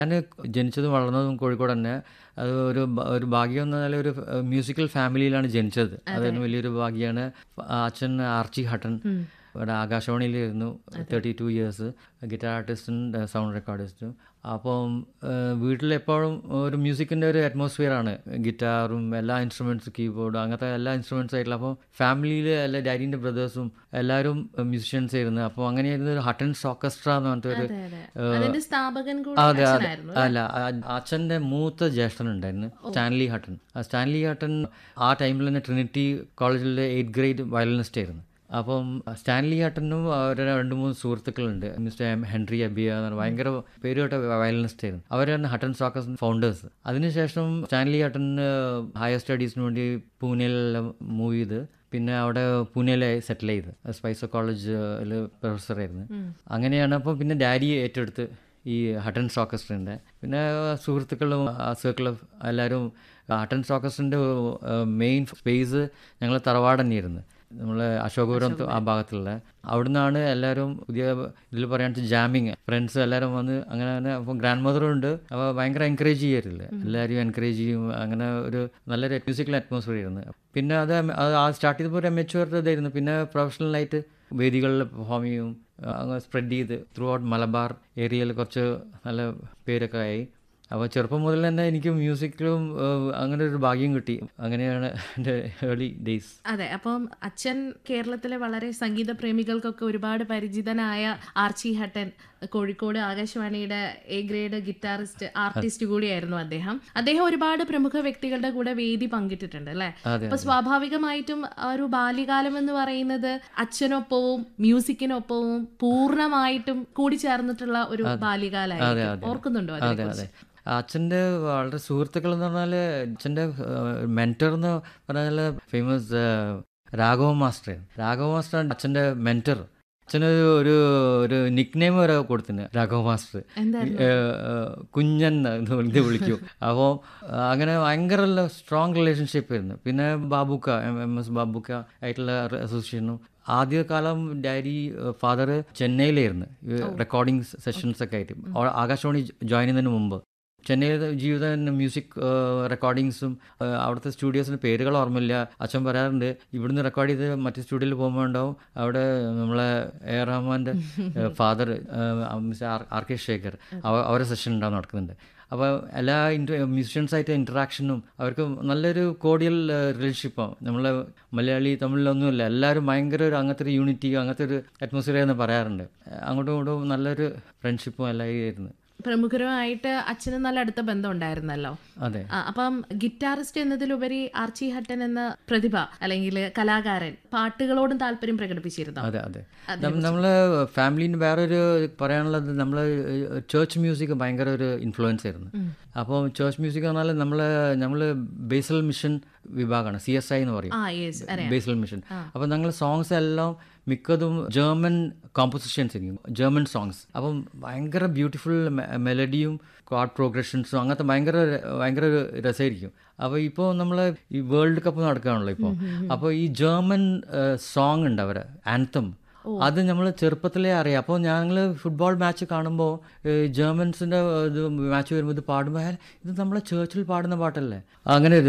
ഞാൻ ജനിച്ചതും വളർന്നതും കോഴിക്കോട് തന്നെ അത് ഒരു ബ- ഒരു ഭാഗ്യം എന്ന് പറഞ്ഞാൽ ഒരു മ്യൂസിക്കൽ ഫാമിലിയിലാണ് ജനിച്ചത് അതൊരു വലിയൊരു ഭാഗ്യമാണ് അച്ഛൻ ആർച്ചി ഹട്ടൻ ഇവിടെ ആകാശവാണിയിലായിരുന്നു തേർട്ടി ടു ഇയേഴ്സ് ഗിറ്റാർ ആർട്ടിസ്റ്റും സൗണ്ട് റെക്കോർഡിസ്റ്റും അപ്പം വീട്ടിലെപ്പോഴും ഒരു മ്യൂസിക്കിൻ്റെ ഒരു അറ്റ്മോസ്ഫിയർ ആണ് ഗിറ്റാറും എല്ലാ ഇൻസ്ട്രുമെൻറ്റ്സ് കീബോർഡ് അങ്ങനത്തെ എല്ലാ ഇൻസ്ട്രുമെൻറ്റ്സ് ആയിട്ടുള്ള അപ്പോൾ ഫാമിലിയിൽ എല്ലാ ഡാഡിൻ്റെ ബ്രദേഴ്സും എല്ലാവരും മ്യൂസിഷ്യൻസ് ആയിരുന്നു അപ്പോൾ അങ്ങനെയായിരുന്നു ഒരു ഹട്ടൻസ് ഓർക്കസ്ട്ര എന്ന് പറഞ്ഞിട്ട് ഒരു അതെ അതെ അതിന്റെ സ്ഥാപകൻ കൂടി അതെ അതെ അച്ഛനായിരുന്നു അല്ല അ- അച്ഛൻ്റെ മൂത്ത ജ്യേഷ്ഠൻ ഉണ്ടായിരുന്നു സ്റ്റാൻലി ഹട്ടൻ ആ സ്റ്റാൻലി ഹട്ടൻ ആ ടൈമിൽ തന്നെ ട്രിനിറ്റി കോളേജിലെ എയ്റ്റ് ഗ്രേഡ് വയലിനിസ്റ്റ് ആയിരുന്നു അപ്പം സ്റ്റാൻലി ഹട്ടനും അവരുടെ രണ്ട് മൂന്ന് സുഹൃത്തുക്കളുണ്ട് മിസ്റ്റർ എം ഹെൻറി അബിയ എന്ന് പറഞ്ഞ ഭയങ്കര പേരുകേട്ട വയലിനിസ്റ്റ് ആയിരുന്നു അവരാണ് ഹട്ടൻ സോക്കസ് ഫൗണ്ടേഴ്സ് അതിനുശേഷം സ്റ്റാൻലി ഹട്ടൻ ഹയർ സ്റ്റഡീസിന് വേണ്ടി പൂനെയിലെല്ലാം മൂവ് ചെയ്ത് പിന്നെ അവിടെ പൂനെയിൽ സെറ്റിൽ ചെയ്ത് സ്പൈസർ കോളേജിൽ പ്രൊഫസറായിരുന്നു അങ്ങനെയാണ് അപ്പോൾ പിന്നെ ഡാഡി ഏറ്റെടുത്ത് ഈ ഹട്ടൻസ് ഓർക്കസ്ട്രൻ്റെ പിന്നെ സുഹൃത്തുക്കളും ആ സർക്കിൾ ഓഫ് എല്ലാവരും ഹട്ടൻസ് ഓർക്കസ്ട്രൻ്റെ മെയിൻ സ്പേസ് ഞങ്ങൾ തറവാട് തന്നെയായിരുന്നു നമ്മൾ അശോകപുരം ആ ഭാഗത്തുള്ള അവിടുന്നാണ് എല്ലാവരും പുതിയ ഇതിൽ പറയുകയാണെന്ന് ജാമിങ് ഫ്രണ്ട്സ് എല്ലാവരും വന്ന് അങ്ങനെ അങ്ങനെ അപ്പോൾ ഗ്രാൻഡ് മദറും ഉണ്ട് അപ്പോൾ ഭയങ്കര എൻകറേജ് ചെയ്യാറില്ല എല്ലാവരും എൻകറേജ് ചെയ്യും അങ്ങനെ ഒരു നല്ലൊരു മ്യൂസിക്കൽ അറ്റ്മോസ്ഫിയർ ആയിരുന്നു പിന്നെ അത് അത് ആ സ്റ്റാർട്ട് ചെയ്തപ്പോൾ ഒരു എമച്വർ ഇതായിരുന്നു പിന്നെ പ്രൊഫഷണലായിട്ട് വേദികളിൽ പെർഫോം ചെയ്യും അങ്ങ് സ്പ്രെഡ് ചെയ്ത് ത്രൂ ഔട്ട് മലബാർ ഏരിയയിൽ കുറച്ച് നല്ല പേരൊക്കെ ആയി അപ്പോൾ ചെറുപ്പം മുതൽ തന്നെ എനിക്ക് മ്യൂസിക്കിലും ഏഹ്, അങ്ങനെ ഒരു ഭാഗ്യം കിട്ടി അങ്ങനെയാണ് എൻ്റെ ഏർലി ഡേയ്സ് അതെ അപ്പം അച്ഛൻ കേരളത്തിലെ വളരെ സംഗീത പ്രേമികൾക്കൊക്കെ ഒരുപാട് പരിചിതനായ ആർച്ചി ഹട്ടൻ കോഴിക്കോട് ആകാശവാണിയുടെ എ ഗ്രേഡ് ഗിറ്റാറിസ്റ്റ് ആർട്ടിസ്റ്റ് കൂടിയായിരുന്നു അദ്ദേഹം അദ്ദേഹം ഒരുപാട് പ്രമുഖ വ്യക്തികളുടെ കൂടെ വേദി പങ്കിട്ടിട്ടുണ്ട് അല്ലെ അതെ, അപ്പൊ സ്വാഭാവികമായിട്ടും ആ ഒരു ബാല്യകാലം എന്ന് പറയുന്നത് അച്ഛനൊപ്പവും മ്യൂസിക്കിനൊപ്പവും പൂർണ്ണമായിട്ടും കൂടിച്ചേർന്നിട്ടുള്ള ഒരു ബാല്യകാലമായിരിക്കും ഓർക്കുന്നുണ്ടോ അതെ അതിനെക്കുറിച്ച് അതെ അച്ഛൻ്റെ വളരെ സുഹൃത്തുക്കൾ എന്ന് പറഞ്ഞാൽ അച്ഛൻ്റെ മെൻറ്റർ എന്ന് പറഞ്ഞാൽ famous Raghava master Raghava master അച്ഛൻ്റെ മെൻറ്റർ അച്ഛനൊരു ഒരു ഒരു നിക് നെയിം വരെ കൊടുത്തിന് രാഘവ മാസ്റ്റർ എന്തായിരുന്നു ഏഹ്, ഏഹ്, കുഞ്ഞൻ എന്ന് ഇത് വിളിക്കും അപ്പോൾ അങ്ങനെ ഭയങ്കര സ്ട്രോങ് റിലേഷൻഷിപ്പ് ആയിരുന്നു പിന്നെ Babukka M M S Babukka ആയിട്ടുള്ള അസോസിയേഷനും ആദ്യകാലം ഡാഡി ഫാദർ ചെന്നൈയിലായിരുന്നു റെക്കോർഡിംഗ് സെഷൻസ് ഒക്കെ ആയിട്ട് ആ- ആകാശവാണി ജോയിൻ ചെയ്യുന്നതിന് മുമ്പ് ചെന്നൈയിലെ ജീവിത മ്യൂസിക് റെക്കോർഡിങ്സും അവിടുത്തെ സ്റ്റുഡിയോസിന് പേരുകൾ ഓർമ്മയില്ല അച്ഛൻ പറയാറുണ്ട് ഇവിടുന്ന് റെക്കോർഡ് ചെയ്ത് മറ്റു സ്റ്റുഡിയോയിൽ പോകുമ്പോൾ ഉണ്ടാവും അവിടെ നമ്മളെ എ ആർ റഹ്മാൻ്റെ father mister R R K Shekhar അവ- അവരെ സെഷൻ ഉണ്ടാവും നടക്കുന്നുണ്ട് അപ്പോൾ എല്ലാ ഇൻറ്റർ മ്യൂസിഷ്യൻസായിട്ട് ഇൻറ്ററാക്ഷനും അവർക്ക് നല്ലൊരു കോഡിയൽ റിലേഷൻഷിപ്പാണ് നമ്മളെ മലയാളി തമിഴിലൊന്നുമില്ല എല്ലാവരും ഭയങ്കര ഒരു അങ്ങനത്തെ ഒരു യൂണിറ്റി അങ്ങനത്തെ ഒരു അറ്റ്മോസ്ഫിയർ എന്ന് പറയാറുണ്ട് അങ്ങോട്ടും ഇങ്ങോട്ടും നല്ലൊരു ഫ്രണ്ട്ഷിപ്പും എല്ലാം ആയിരുന്നു പ്രമുഖരുമായിട്ട് അച്ഛന് നല്ല അടുത്ത ബന്ധം ഉണ്ടായിരുന്നല്ലോ അതെ ആ, അപ്പം ഗിറ്റാറിസ്റ്റ് എന്നതിലുപരി ആർച്ചി ഹട്ടൻ എന്ന പ്രതിഭ അല്ലെങ്കിൽ കലാകാരൻ പാട്ടുകളോടും താല്പര്യം പ്രകടിപ്പിച്ചിരുന്നു അതെ അതെ നമ്മൾ ഫാമിലിന് വേറൊരു പറയാനുള്ളത് നമ്മൾ ചേർച്ച് മ്യൂസിക് ഭയങ്കര ഒരു ഇൻഫ്ലുവൻസ് ആയിരുന്നു അപ്പോൾ ചേർച്ച് മ്യൂസിക് പറഞ്ഞാൽ നമ്മൾ നമ്മൾ ബേസൽ മിഷൻ വിഭാഗമാണ് സി എസ് ഐ എന്ന് പറയും ആ യെസ് അറിയാം ബേസൽ മിഷൻ അപ്പോൾ ഞങ്ങൾ സോങ്സ് എല്ലാം മിക്കതും ജർമ്മൻ കോമ്പോസിഷൻസ് ആയിരിക്കും ജർമ്മൻ സോങ്സ് അപ്പം ഭയങ്കര ബ്യൂട്ടിഫുൾ മെലഡിയും കോഡ് പ്രോഗ്രഷൻസും അങ്ങനത്തെ ഭയങ്കര ഭയങ്കര ഒരു രസമായിരിക്കും അപ്പോൾ ഇപ്പോൾ നമ്മൾ ഈ വേൾഡ് കപ്പ് നടക്കുകയാണല്ലോ ഇപ്പോൾ അപ്പോൾ ഈ ജർമ്മൻ സോങ് ഉണ്ട് അവരെ ആൻതം അത് നമ്മൾ ചെറുപ്പത്തിലേ അറിയാം അപ്പോൾ ഞങ്ങൾ ഫുട്ബോൾ മാച്ച് കാണുമ്പോൾ ജർമ്മൻസിൻ്റെ ഇത് മാച്ച് വരുമ്പോൾ ഇത് പാടുമ്പോൾ "ഹേ, ഇത് നമ്മളെ ചേർച്ചിൽ പാടുന്ന പാട്ടല്ലേ അങ്ങനെ ഒരു